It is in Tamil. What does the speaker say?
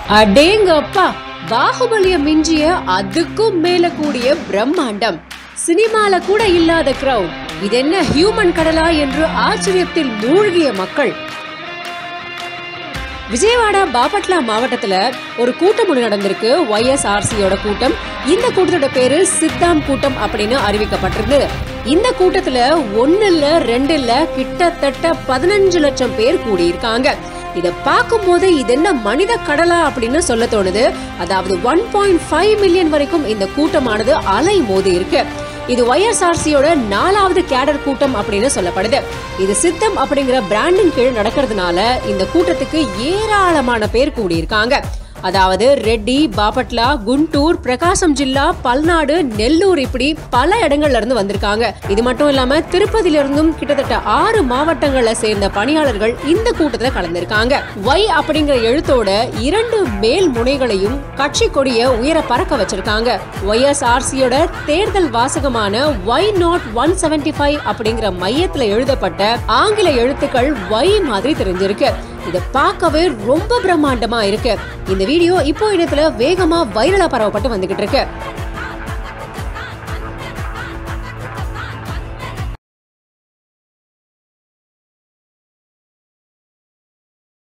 அடேங்கப்பா பாகுபலிய மிஞ்சிய அதுக்கும் மேல கூடிய பிரம்மாண்டம் சினிமால கூட இல்லாத கிரவுட் இது என்ன ஹியூமன் கடலா என்று ஆச்சரியத்தில் மூழ்கிய மக்கள் விஜயவாடா பாபட்லா மாவட்டத்துல ஒரு கூட்டம் ஒன்று நடந்திருக்கு ஒய்எஸ்ஆர்சியோட கூட்டம் இந்த கூட்டத்தோட பேரு சித்தாம் கூட்டம் அப்படின்னு அறிவிக்கப்பட்டிருந்தது இந்த கூட்டத்துல ஒன்னு இல்ல ரெண்டு இல்ல கிட்டத்தட்ட பதினஞ்சு லட்சம் பேர் கூடியிருக்காங்க இத பார்க்கும்போது இது என்ன மனித கடலா அப்படின்னு சொல்ல தோணுது அதாவது ஒன் பாயிண்ட் ஃபைவ் மில்லியன் வரைக்கும் இந்த கூட்டமானது அலை மோதி இருக்கு இது ஒய்எஸ்ஆர்சியோட நாலாவது கேடர் கூட்டம் அப்படின்னு சொல்லப்படுது இது சித்தம் அப்படிங்கிற பிராண்டின் கீழ் நடக்கிறதுனால இந்த கூட்டத்துக்கு ஏராளமான பேர் கூடியிருக்காங்க அதாவது ரெட்டி பாபட்லா குண்டூர் பிரகாசம் ஜில்லா பல்நாடு நெல்லூர் இப்படி பல இடங்கள்ல இருந்து வந்திருக்காங்க இது மட்டும் இல்லாம திருப்பதியில இருந்தும் கிட்டத்தட்ட ஆறு மாவட்டங்கள்ல சேர்ந்த பணியாளர்கள் இந்த கூட்டத்துல கலந்திருக்காங்க ஒய் அப்படிங்கிற எழுத்தோட இரண்டு மேல் முனைகளையும் கட்சி கொடிய உயர பறக்க வச்சிருக்காங்க ஒய்எஸ்ஆர்சியோட தேர்தல் வாசகமான why not one seventy five அப்படிங்கிற மையத்துல எழுதப்பட்ட ஆங்கில எழுத்துக்கள் ஒய் மாதிரி தெரிஞ்சிருக்கு இத பார்க்கவே ரொம்ப பிரம்மாண்டமா இருக்கு இந்த வீடியோ இப்போ இடத்துல வேகமா வைரலா பரவப்பட்டு வந்துகிட்டு இருக்கு